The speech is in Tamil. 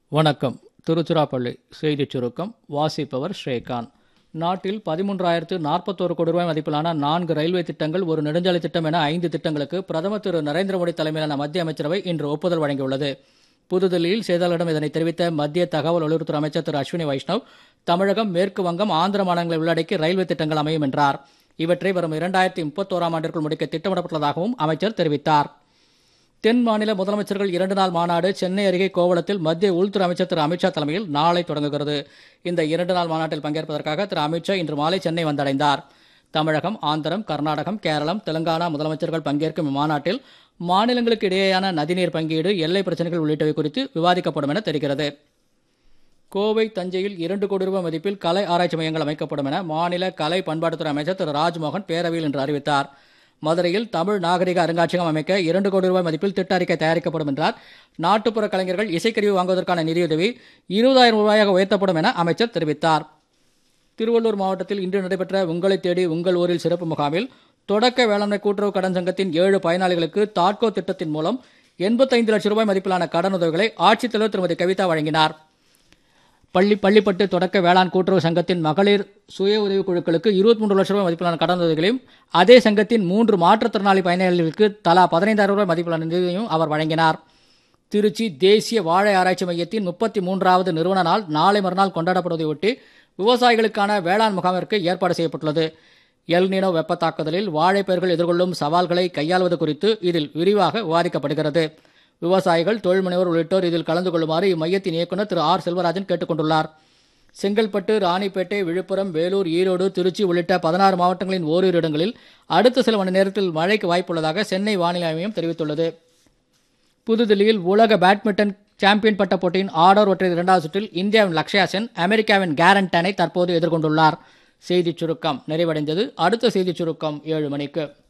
வணக்கம் திருச்சிராப்பள்ளி செய்திச் சுருக்கம் வாசிப்பவர் ஸ்ரீகாந்த் நாட்டில் பதிமூன்றாயிரத்து நாற்பத்தோரு கோடி ரூபாய் மதிப்பிலான நான்கு ரயில்வே திட்டங்கள் ஒரு நெடுஞ்சாலை திட்டம் என ஐந்து திட்டங்களுக்கு பிரதமர் திரு நரேந்திர மோடி தலைமையிலான மத்திய அமைச்சரவை இன்று ஒப்புதல் வழங்கியுள்ளது புதுதில்லியில் செய்தியாளர்களிடம் இதனை தெரிவித்த மத்திய தகவல் ஒலிபரப்புத்துறை அமைச்சர் திரு அஸ்வினி வைஷ்ணவ் தமிழகம் மேற்கு வங்கம் ஆந்திர மாநிலங்களை உள்ளடக்கி ரயில்வே திட்டங்கள் அமையும் என்றார் இவற்றை வரும் இரண்டாயிரத்தி முப்பத்தோராம் ஆண்டிற்குள் முடிக்க திட்டமிடப்பட்டுள்ளதாகவும் அமைச்சர் தெரிவித்தார் தென் மாநில முதலமைச்சர்கள் இரண்டு நாள் மாநாடு சென்னை அருகே கோவளத்தில் மத்திய உள்துறை அமைச்சர் திரு அமித்ஷா தலைமையில் நாளை தொடங்குகிறது இந்த இரண்டு நாள் மாநாட்டில் பங்கேற்பதற்காக திரு அமித்ஷா இன்று மாலை சென்னை வந்தடைந்தார் தமிழகம் ஆந்திரம் கர்நாடகம் கேரளம் தெலுங்கானா முதலமைச்சர்கள் பங்கேற்கும் இம்மாநாட்டில் மாநிலங்களுக்கு இடையேயான நதிநீர் பங்கீடு எல்லை பிரச்சனைகள் உள்ளிட்டவை குறித்து விவாதிக்கப்படும் என தெரிகிறது கோவை தஞ்சையில் இரண்டு கோடி ரூபாய் மதிப்பில் கலை ஆராய்ச்சி மையங்கள் அமைக்கப்படும் என மாநில கலை பண்பாட்டுத்துறை அமைச்சர் திரு ராஜ்மோகன் பேரவையில் இன்று அறிவித்தார் மதுரையில் தமிழ் நாகரிக அருங்காட்சியகம் அமைக்க இரண்டு கோடி ரூபாய் மதிப்பில் திட்ட அறிக்கை தயாரிக்கப்படும் என்றார் நாட்டுப்புற கலைஞர்கள் இசைக்கருவி வாங்குவதற்கான நிதியுதவி இருபதாயிரம் ரூபாயாக உயர்த்தப்படும் என அமைச்சர் தெரிவித்தார் திருவள்ளூர் மாவட்டத்தில் இன்று நடைபெற்ற உங்களை தேடி உங்கள் ஊரில் சிறப்பு முகாமில் தொடக்க வேளாண்மை கூட்டுறவு கடன் சங்கத்தின் ஏழு பயனாளிகளுக்கு தாட்கோ திட்டத்தின் மூலம் எண்பத்தைந்து லட்சம் ரூபாய் மதிப்பிலான கடனுதவிகளை ஆட்சித்தலைவர் திருமதி கவிதா வழங்கினார் பள்ளி பள்ளிப்பட்டு தொடக்க வேளாண் கூட்டுறவு சங்கத்தின் மகளிர் சுய உதவிக் குழுக்களுக்கு இருபத்தி மூன்று லட்சம் ரூபாய் மதிப்பிலான கடனுதவிகளையும் அதே சங்கத்தின் மூன்று மாற்றுத்திறனாளி பயனாளிகளுக்கு தலா பதினைந்தாயிரம் ரூபாய் மதிப்பிலான நிதியையும் அவர் வழங்கினார் திருச்சி தேசிய வாழை ஆராய்ச்சி மையத்தின் முப்பத்தி மூன்றாவது நிறுவன நாள் நாளை மறுநாள் கொண்டாடப்படுவதையொட்டி விவசாயிகளுக்கான வேளாண் முகாமிற்கு ஏற்பாடு செய்யப்பட்டுள்ளது எல்னினோ வெப்ப தாக்குதலில் வாழைப்பயிர்கள் எதிர்கொள்ளும் சவால்களை கையாள்வது குறித்து இதில் விரிவாக விவாதிக்கப்படுகிறது விவசாயிகள் தொழில் முனைவோர் உள்ளிட்டோர் இதில் கலந்து கொள்ளுமாறு இம்மையத்தின் இயக்குநர் திரு ஆர் செல்வராஜன் கேட்டுக் கொண்டுள்ளார் செங்கல்பட்டு ராணிப்பேட்டை விழுப்புரம் வேலூர் ஈரோடு திருச்சி உள்ளிட்ட பதினாறு மாவட்டங்களின் ஓரிரு இடங்களில் அடுத்த சில மணி நேரத்தில் மழைக்கு வாய்ப்புள்ளதாக சென்னை வானிலை மையம் தெரிவித்துள்ளது புதுதில்லியில் உலக பேட்மிண்டன் சாம்பியன் பட்ட போட்டியின் ஆடவர் ஒற்றையர் இரண்டாவது சுற்றில் இந்தியாவின் லக்ஷயா சென் அமெரிக்காவின் கேரண்டனை தற்போது எதிர்கொண்டுள்ளார் செய்திச் சுருக்கம் நிறைவடைந்தது அடுத்த செய்திச் சுருக்கம் ஏழு மணிக்கு